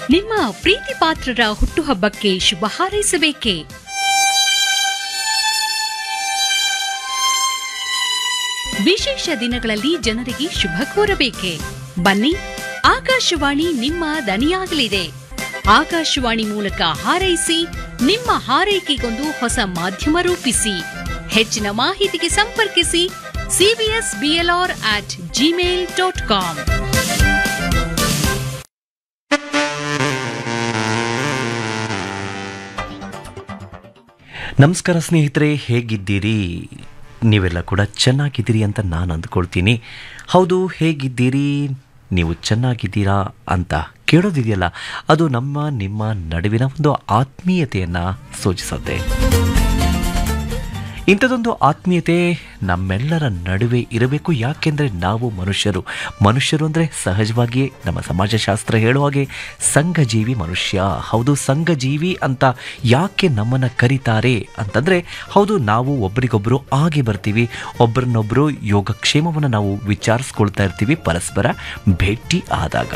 ನಿಮ್ಮ ಪ್ರೀತಿ ಪಾತ್ರರ ಹುಟ್ಟುಹಬ್ಬಕ್ಕೆ ಶುಭ ಹಾರೈಸಬೇಕೇ ವಿಶೇಷ ದಿನಗಳಲ್ಲಿ ಜನರಿಗೆ ಶುಭ ಕೋರಬೇಕೆ ಬನ್ನಿ ಆಕಾಶವಾಣಿ ನಿಮ್ಮ ದನಿಯಾಗಲಿದೆ ಆಕಾಶವಾಣಿ ಮೂಲಕ ಹಾರೈಸಿ ನಿಮ್ಮ ಹಾರೈಕೆಗೊಂದು ಹೊಸ ಮಾಧ್ಯಮ ರೂಪಿಸಿ ಹೆಚ್ಚಿನ ಮಾಹಿತಿಗೆ ಸಂಪರ್ಕಿಸಿ CBS BLR at Gmail dot com ನಮಸ್ಕಾರ ಸ್ನೇಹಿತರೆ ಹೇಗಿದ್ದೀರಿ ನೀವೆಲ್ಲ ಕೂಡ ಚೆನ್ನಾಗಿದ್ದೀರಿ ಅಂತ ನಾನು ಅಂದ್ಕೊಳ್ತೀನಿ ಹೌದು ಹೇಗಿದ್ದೀರಿ ನೀವು ಚೆನ್ನಾಗಿದ್ದೀರಾ ಅಂತ ಕೇಳೋದಿದೆಯಲ್ಲ ಅದು ನಮ್ಮ ನಿಮ್ಮ ನಡುವಿನ ಒಂದು ಆತ್ಮೀಯತೆಯನ್ನು ಸೂಚಿಸುತ್ತೆ ಇಂಥದ್ದೊಂದು ಆತ್ಮೀಯತೆ ನಮ್ಮೆಲ್ಲರ ನಡುವೆ ಇರಬೇಕು ಯಾಕೆಂದರೆ ನಾವು ಮನುಷ್ಯರು ಮನುಷ್ಯರು ಅಂದರೆ ಸಹಜವಾಗಿಯೇ ನಮ್ಮ ಸಮಾಜಶಾಸ್ತ್ರ ಹೇಳುವ ಹಾಗೆ ಸಂಘಜೀವಿ ಮನುಷ್ಯ ಹೌದು ಸಂಘಜೀವಿ ಅಂತ ಯಾಕೆ ನಮ್ಮನ್ನು ಕರೀತಾರೆ ಅಂತಂದರೆ ಹೌದು ನಾವು ಒಬ್ಬರಿಗೊಬ್ಬರು ಆಗಿ ಬರ್ತೀವಿ ಒಬ್ಬರನ್ನೊಬ್ಬರು ಯೋಗಕ್ಷೇಮವನ್ನು ನಾವು ವಿಚಾರಿಸ್ಕೊಳ್ತಾ ಇರ್ತೀವಿ ಪರಸ್ಪರ ಭೇಟಿ ಆದಾಗ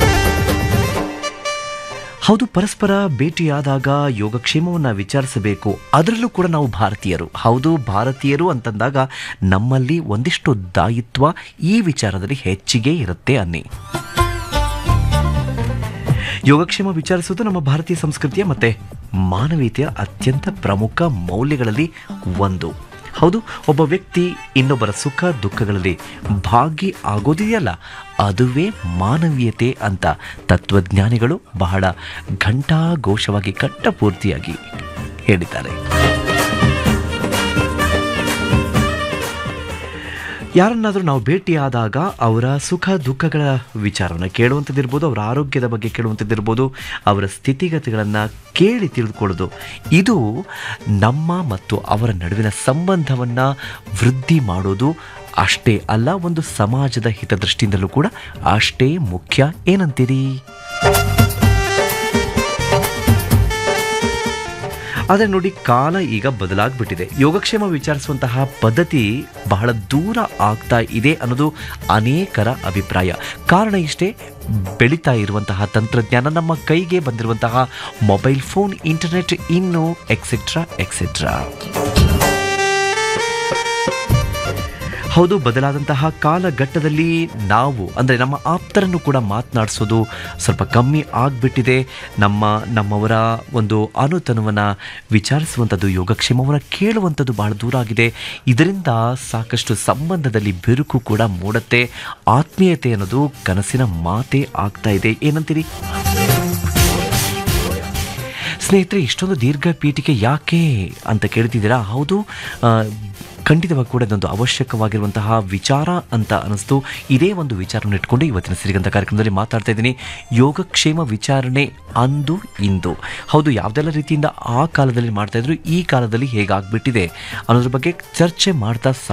ಹೌದು ಪರಸ್ಪರ ಭೇಟಿಯಾದಾಗ ಯೋಗಕ್ಷೇಮವನ್ನು ವಿಚಾರಿಸಬೇಕು ಅದರಲ್ಲೂ ಕೂಡ ನಾವು ಭಾರತೀಯರು ಹೌದು ಭಾರತೀಯರು ಅಂತಂದಾಗ ನಮ್ಮಲ್ಲಿ ಒಂದಿಷ್ಟು ದಾಯಿತ್ವ ಈ ವಿಚಾರದಲ್ಲಿ ಹೆಚ್ಚಿಗೆ ಇರುತ್ತೆ ಅನ್ನಿ ಯೋಗಕ್ಷೇಮ ವಿಚಾರಿಸುವುದು ನಮ್ಮ ಭಾರತೀಯ ಸಂಸ್ಕೃತಿಯ ಮತ್ತೆ ಮಾನವೀಯತೆಯ ಅತ್ಯಂತ ಪ್ರಮುಖ ಮೌಲ್ಯಗಳಲ್ಲಿ ಒಂದು ಹೌದು ಒಬ್ಬ ವ್ಯಕ್ತಿ ಇನ್ನೊಬ್ಬರ ಸುಖ ದುಃಖಗಳಲ್ಲಿ ಭಾಗಿ ಆಗೋದಿದೆಯಲ್ಲ ಅದುವೇ ಮಾನವೀಯತೆ ಅಂತ ತತ್ವಜ್ಞಾನಿಗಳು ಬಹಳ ಘಂಟಾಘೋಷವಾಗಿ ಕಟ್ಟಪೂರ್ತಿಯಾಗಿ ಹೇಳಿದ್ದಾರೆ ಯಾರನ್ನಾದರೂ ನಾವು ಭೇಟಿಯಾದಾಗ ಅವರ ಸುಖ ದುಃಖಗಳ ವಿಚಾರವನ್ನು ಕೇಳುವಂಥದ್ದಿರ್ಬೋದು ಅವರ ಆರೋಗ್ಯದ ಬಗ್ಗೆ ಕೇಳುವಂಥದ್ದಿರ್ಬೋದು ಅವರ ಸ್ಥಿತಿಗತಿಗಳನ್ನು ಕೇಳಿ ತಿಳಿದುಕೊಳ್ಳೋದು ಇದು ನಮ್ಮ ಮತ್ತು ಅವರ ನಡುವಿನ ಸಂಬಂಧವನ್ನು ವೃದ್ಧಿ ಮಾಡೋದು ಅಷ್ಟೇ ಅಲ್ಲ ಒಂದು ಸಮಾಜದ ಹಿತದೃಷ್ಟಿಯಿಂದಲೂ ಕೂಡ ಅಷ್ಟೇ ಮುಖ್ಯ ಏನಂತೀರಿ ಆದರೆ ನೋಡಿ ಕಾಲ ಈಗ ಬದಲಾಗ್ಬಿಟ್ಟಿದೆ ಯೋಗಕ್ಷೇಮ ವಿಚಾರಿಸುವಂತಹ ಪದ್ಧತಿ ಬಹಳ ದೂರ ಆಗ್ತಾ ಇದೆ ಅನ್ನೋದು ಅನೇಕರ ಅಭಿಪ್ರಾಯ ಕಾರಣ ಇಷ್ಟೇ ಬೆಳೀತಾ ಇರುವಂತಹ ತಂತ್ರಜ್ಞಾನ ನಮ್ಮ ಕೈಗೆ ಬಂದಿರುವಂತಹ ಮೊಬೈಲ್ ಫೋನ್ ಇಂಟರ್ನೆಟ್ ಇನ್ನು ಎಕ್ಸೆಟ್ರಾ ಎಕ್ಸೆಟ್ರಾ ಹೌದು ಬದಲಾದಂತಹ ಕಾಲಘಟ್ಟದಲ್ಲಿ ನಾವು ಅಂದರೆ ನಮ್ಮ ಆಪ್ತರನ್ನು ಕೂಡ ಮಾತನಾಡಿಸೋದು ಸ್ವಲ್ಪ ಕಮ್ಮಿ ಆಗಿಬಿಟ್ಟಿದೆ ನಮ್ಮ ನಮ್ಮವರ ಒಂದು ಅನುತನವನ್ನು ವಿಚಾರಿಸುವಂಥದ್ದು ಯೋಗಕ್ಷೇಮವನ್ನು ಕೇಳುವಂಥದ್ದು ಬಹಳ ದೂರ ಆಗಿದೆ ಇದರಿಂದ ಸಾಕಷ್ಟು ಸಂಬಂಧದಲ್ಲಿ ಬಿರುಕು ಕೂಡ ಮೂಡುತ್ತೆ ಆತ್ಮೀಯತೆ ಅನ್ನೋದು ಕನಸಿನ ಮಾತೇ ಆಗ್ತಾ ಇದೆ ಏನಂತೀರಿ ಸ್ನೇಹಿತರೆ ಇಷ್ಟೊಂದು ದೀರ್ಘ ಪೀಠಿಕೆ ಯಾಕೆ ಅಂತ ಕೇಳ್ತಿದ್ದೀರಾ ಹೌದು ಆ, ಖಂಡಿತವಾಗಿ ಕೂಡ ಇದೊಂದು ಅವಶ್ಯಕವಾಗಿರುವಂತಹ ವಿಚಾರ ಅಂತ ಅನಿಸ್ತು ಇದೇ ಒಂದು ವಿಚಾರವನ್ನು ಇಟ್ಕೊಂಡು ಇವತ್ತಿನ ಸಿರಿಗಂತ ಕಾರ್ಯಕ್ರಮದಲ್ಲಿ ಮಾತಾಡ್ತಾ ಇದ್ದೀನಿ ಯೋಗಕ್ಷೇಮ ವಿಚಾರಣೆ ಅಂದು ಇಂದು ಹೌದು ಯಾವುದೆಲ್ಲ ರೀತಿಯಿಂದ ಆ ಕಾಲದಲ್ಲಿ ಮಾಡ್ತಾ ಇದ್ರು ಈ ಕಾಲದಲ್ಲಿ ಹೇಗಾಗ್ಬಿಟ್ಟಿದೆ ಅನ್ನೋದ್ರ ಬಗ್ಗೆ ಚರ್ಚೆ ಮಾಡ್ತಾ